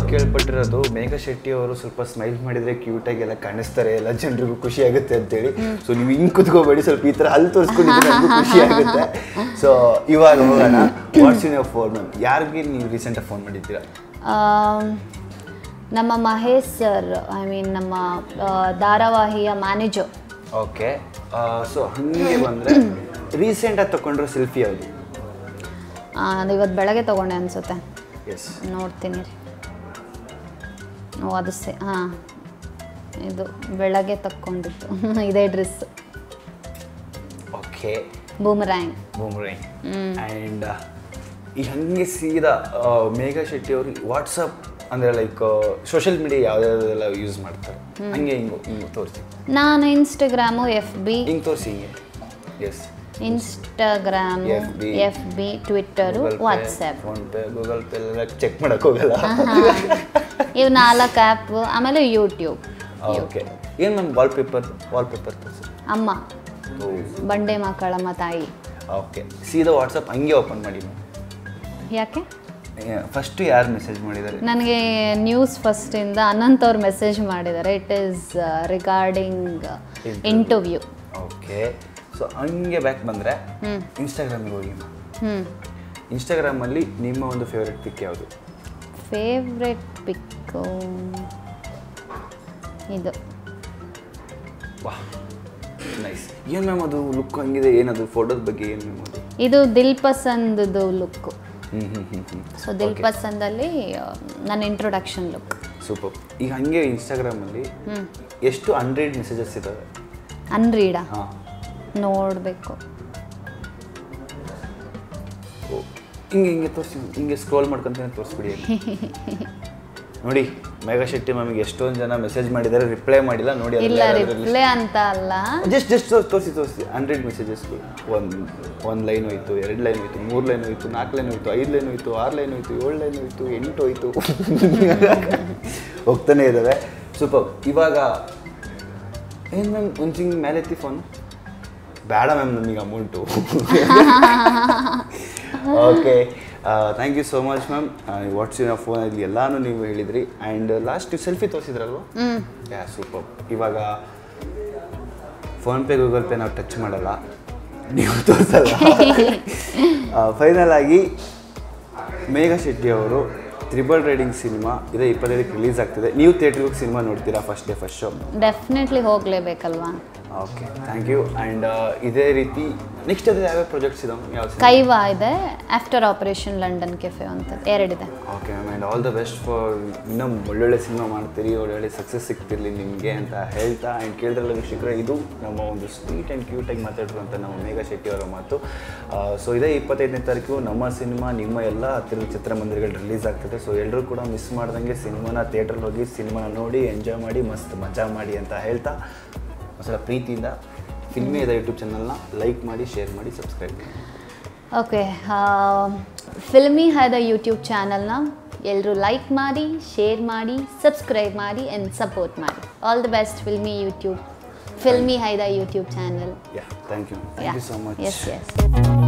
ಕೇಳ್ಪಟ್ಟಿರೋದು ಮೇಘ ಶೆಟ್ಟಿ ಅವರು ಸ್ವಲ್ಪ ಸ್ಮೈಲ್ ಮಾಡಿದ್ರೆ ಕ್ಯೂಟಾಗಿ ಎಲ್ಲ ಕಾಣಿಸ್ತಾರೆ ಎಲ್ಲ ಜನರಿಗೂ ಖುಷಿ ಆಗುತ್ತೆ ಅಂತೇಳಿ ಸೊ ನೀವು ಹಿಂಗ್ ಕುತ್ಕೋಬೇಡಿ ಸ್ವಲ್ಪ ಈ ತರ ಹಲ್ಲು ತೋರಿಸ್ಕೊಂಡಿದ್ರೆ ನನಗೂ ಖುಷಿ ಆಗುತ್ತೆ ಸೊ ಇವಾಗ ಹೋಗೋಣ what's in your phone ma'am ಯಾರಿಗೆ ನೀವು ರೀಸೆಂಟಾಗಿ ಫೋನ್ ಮಾಡಿದ್ದೀರಾ ಆಮ್, ನಮ್ಮ ಮಹೇಶ್ ಸರ್ ಐ ಮೀನ್ ನಮ್ಮ ಆ, ಧಾರಾವಾಹಿಯ ಮ್ಯಾನೇಜರ್ ಓಕೆ ಸೊ ಹಂಗೆ ಬಂದ್ರೆ ರೀಸೆಂಟಾಗಿ ತಗೊಂಡ್ರೆ ಸೆಲ್ಫಿ ಯಾವುದು ಅದು ಇವತ್ತು ಬೆಳಗ್ಗೆ ತೊಗೊಂಡೆ ಅನಿಸುತ್ತೆ ಎಸ್ ನೋಡ್ತೀನಿ ರೀ ಓ ಅದು ಸೆ ಹಾಂ ಇದು ಬೆಳಗ್ಗೆ ತಕ್ಕೊಂಡಿತ್ತು ಇದೇ ಡ್ರೆಸ್ ಓಕೆ ಬೂಮರ್ಯಾಂಗ್ ಬೂಮ್ರೈನ್ ಆ್ಯಂಡ್ ಈ ಹಂಗೆ ಸೀದಾ ಆ, ಮೇಘ ಶೆಟ್ಟಿ ಅವರು ವಾಟ್ಸಪ್ ಅಂದರೆ ಲೈಕ್ ಸೋಷಿಯಲ್ ಮೀಡಿಯಾ ಯಾವ್ಯಾವ್ದೆಲ್ಲ ಯೂಸ್ ಮಾಡ್ತಾರೆ ಹಂಗೆ ಹಿಂಗೆ ಹಿಂಗೆ ತೋರಿಸಿ ನಾನು ಇನ್ಸ್ಟಾಗ್ರಾಮು ಎಫ್ ಬಿ ಹಿಂಗೆ ತೋರಿಸಿ ಹಿಂಗೆ ಎಸ್ Instagram FB, F B Twitter WhatsApp PhonePe Google Pay ಎಲ್ಲ ಚೆಕ್ ಮಾಡಕ್ ಹೋಗಲ್ಲ ಇವು ನಾಲ್ಕು ಆ್ಯಪ್ ಆಮೇಲೆ ಯೂಟ್ಯೂಬ್ ಓಕೆ ಏನು ma'am wallpaper wallpaper ತೋರಿಸಿ ಅಮ್ಮ ಬಂಡೆ ಮಕ್ಕಳಮ್ಮ ತಾಯಿ ಓಕೆ ಸೀದಾ ವಾಟ್ಸಪ್ ಹಂಗೆ ಓಪನ್ ಮಾಡಿ ಯಾಕೆ ಫಸ್ಟು ಯಾರು ಮೆಸೇಜ್ ಮಾಡಿದ್ದಾರೆ ನನಗೆ ನ್ಯೂಸ್ ಫಸ್ಟಿಂದ ಅನಂತ್ ಅವ್ರು ಮೆಸೇಜ್ ಮಾಡಿದ್ದಾರೆ it is regarding interview okay so ಹಂಗೆ ಬ್ಯಾಕ್ ಬಂದರೆ ಹ್ಞೂ ಇನ್ಸ್ಟಾಗ್ರಾಮಿಗೆ ಹೋಗಿ ಹ್ಞೂ ಇನ್ಸ್ಟಾಗ್ರಾಮಲ್ಲಿ ನಿಮ್ಮ ಒಂದು ಫೇವ್ರೆಟ್ ಪಿಕ್ ಯಾವುದು ಫೇವ್ರೆಟ್ ಪಿಕ್ಕು ಇದು ವಾಹ್ ನೈಸ್ ಏನು ಮ್ಯಾಮ್ ಅದು ಲುಕ್ ಹಂಗಿದೆ ಏನದು ಫೋಟೋದ ಬಗ್ಗೆ ಏನು ಮ್ಯಾಮ್ ಅದು ಇದು ದಿಲ್ ಪಸಂದ್ದು ಲುಕ್ಕು ಹ್ಞೂ ಹ್ಞೂ ಹ್ಞೂ ಹ್ಞೂ ಸೊ ದಿಲ್ ಪಸಂದಲ್ಲಿ ಆ, ನನ್ನ ಇಂಟ್ರೊಡಕ್ಷನ್ ಲುಕ್ ಸೂಪರ್ ಈಗ ಹಂಗೆ ಇನ್ಸ್ಟಾಗ್ರಾಮಲ್ಲಿ ಹ್ಞೂ ಎಷ್ಟು ಹಂಡ್ರೆಡ್ ಮೆಸೇಜಸ್ ಇದ್ದಾವೆ ಅನ್ರೀಡಾ ಹಾಂ ನೋಡಬೇಕು ಓ ಹಿಂಗೆ ಹಿಂಗೆ ತೋರಿಸಿ ಹಿಂಗೆ ಸ್ಕ್ರೋಲ್ ಮಾಡ್ಕೊಂತಾನೆ ತೋರಿಸ್ಬಿಡಿ ನೋಡಿ ಮೇಘಾ ಶೆಟ್ಟಿ ಮ್ಯಾಮಿಗೆ ಎಷ್ಟೊಂದು ಜನ ಮೆಸೇಜ್ ಮಾಡಿದ್ದಾರೆ ರಿಪ್ಲೈ ಮಾಡಿಲ್ಲ ನೋಡಿ ಇಲ್ಲ ರಿಪ್ಲೈ ಅಂತ ಅಲ್ಲ ಜಸ್ಟ್ ಜಸ್ಟ್ ತೋರಿಸಿ ತೋರಿಸಿ ಹಂಡ್ರೆಡ್ ಮೆಸೇಜಸ್ಗಳು ಒಂದು ಒಂದು ಲೈನ್ ಹೋಯ್ತು ಎರಡು ಲೈನ್ ಹೋಯ್ತು ಮೂರು ಲೈನ್ ಹೋಯ್ತು ನಾಲ್ಕು ಲೈನ್ ಹೋಯ್ತು ಐದು ಲೈನ್ ಹೋಯ್ತು ಆರು ಲೈನ್ ಹೋಯ್ತು ಏಳು ಲೈನ್ ಹೋಯ್ತು ಎಂಟು ಹೋಯ್ತು ಹೋಗ್ತಾನೆ ಇದ್ದಾವೆ ಸೂಪರ್ ಇವಾಗ ಏನು ಮ್ಯಾಮ್ ಒಂದು ಹಿಂಗೆ ಮೇಲೆ ಎತ್ತಿ ಫೋನ್ ಬೇಡ ಮ್ಯಾಮ್ ನಮಗೆ amount okay thank you so much ma'am ವಾಟ್ಸಿನ ಫೋನಲ್ಲಿ ಎಲ್ಲಾನು ನೀವು ಹೇಳಿದ್ರಿ ಆ್ಯಂಡ್ ಲಾಸ್ಟ್ ಸೆಲ್ಫಿ ತೋರಿಸಿದ್ರಲ್ವ ಹ್ಞೂ ಯಾ ಸೂಪರ್ ಇವಾಗ ಫೋನ್ಪೇ ಗೂಗಲ್ ಪೇ ನಾವು ಟಚ್ ಮಾಡಲ್ಲ ನೀವು ತೋರಿಸಲ್ಲ ಫೈನಲ್ ಆಗಿ ಮೇಘ ಶೆಟ್ಟಿ ಅವರು ತ್ರಿಬಲ್ ರೈಡಿಂಗ್ ಸಿನಿಮಾ ಇದೇ ಇಪ್ಪತ್ತೈದಕ್ಕೆ ರಿಲೀಸ್ ಆಗ್ತಿದೆ ನೀವು ಥಿಯೇಟ್ರಿಗೆ ಹೋಗಿ ಸಿನಿಮಾ ನೋಡ್ತೀರಾ first day first show definitely ಹೋಗಲೇಬೇಕಲ್ವಾ ಓಕೆ ಥ್ಯಾಂಕ್ ಯು ಆ್ಯಂಡ್ ಇದೇ ರೀತಿ ನೆಕ್ಸ್ಟ್ ಅದೇ ಯಾವ್ಯಾವ ಪ್ರಾಜೆಕ್ಟ್ಸ್ ಇದಾವೆ ಯಾವ ಕೈವಾ ಇದೆ ಆಫ್ಟರ್ ಆಪರೇಷನ್ ಲಂಡನ್ ಕೆಫೆ ಅಂತ ಎರಡಿದೆ okay ma'am and all the best for ಇನ್ನೂ ಒಳ್ಳೊಳ್ಳೆ ಸಿನಿಮಾ ಮಾಡ್ತೀರಿ ಒಳ್ಳೊಳ್ಳೆ ಸಕ್ಸಸ್ ಸಿಗ್ತಿರಲಿ ನಿಮಗೆ ಅಂತ ಹೇಳ್ತಾ ಆ್ಯಂಡ್ ಕೇಳಿದ್ರಲ್ಲ ವೀಕ್ಷಕರೇ ಇದು ನಮ್ಮ ಒಂದು ಸ್ವೀಟ್ ಆ್ಯಂಡ್ ಕ್ಯೂಟಾಗಿ ಮಾತಾಡಿರುವಂಥ ನಮ್ಮ ಮೇಘಾ ಶೆಟ್ಟಿ ಅವರ ಮಾತು ಸೊ ಇದೇ ಇಪ್ಪತ್ತೈದನೇ ತಾರೀಕು ನಮ್ಮ ಸಿನಿಮಾ ನಿಮ್ಮ ಎಲ್ಲ ಹತ್ತಿರದ ಚಿತ್ರಮಂದಿರಗಳು ರಿಲೀಸ್ ಆಗ್ತದೆ ಸೊ ಎಲ್ಲರೂ ಕೂಡ ಮಿಸ್ ಮಾಡ್ದಂಗೆ ಸಿನಿಮಾನ ಥಿಯೇಟ್ರಲ್ಲಿ ಹೋಗಿ ಸಿನಿಮಾನ ನೋಡಿ ಎಂಜಾಯ್ ಮಾಡಿ ಮಸ್ತ್ ಮಜಾ ಮಾಡಿ ಅಂತ ಹೇಳ್ತಾ ಒಂದ್ಸಲ ಪ್ರೀತಿಯಿಂದ ಫಿಲ್ಮಿ ಇದೆ ಯೂಟ್ಯೂಬ್ ಚಾನಲ್ನ ಲೈಕ್ ಮಾಡಿ ಶೇರ್ ಮಾಡಿ ಸಬ್ಸ್ಕ್ರೈಬ್ ಮಾಡಿ ಓಕೆ ಫಿಲ್ಮಿ ಹೈದ ಯೂಟ್ಯೂಬ್ ಚಾನಲ್ನ ಎಲ್ಲರೂ ಲೈಕ್ ಮಾಡಿ ಶೇರ್ ಮಾಡಿ ಸಬ್ಸ್ಕ್ರೈಬ್ ಮಾಡಿ ಆ್ಯಂಡ್ ಸಪೋರ್ಟ್ ಮಾಡಿ all the best filmy YouTube filmy ಹೈದ YouTube channel yeah thank you thank you so much yes S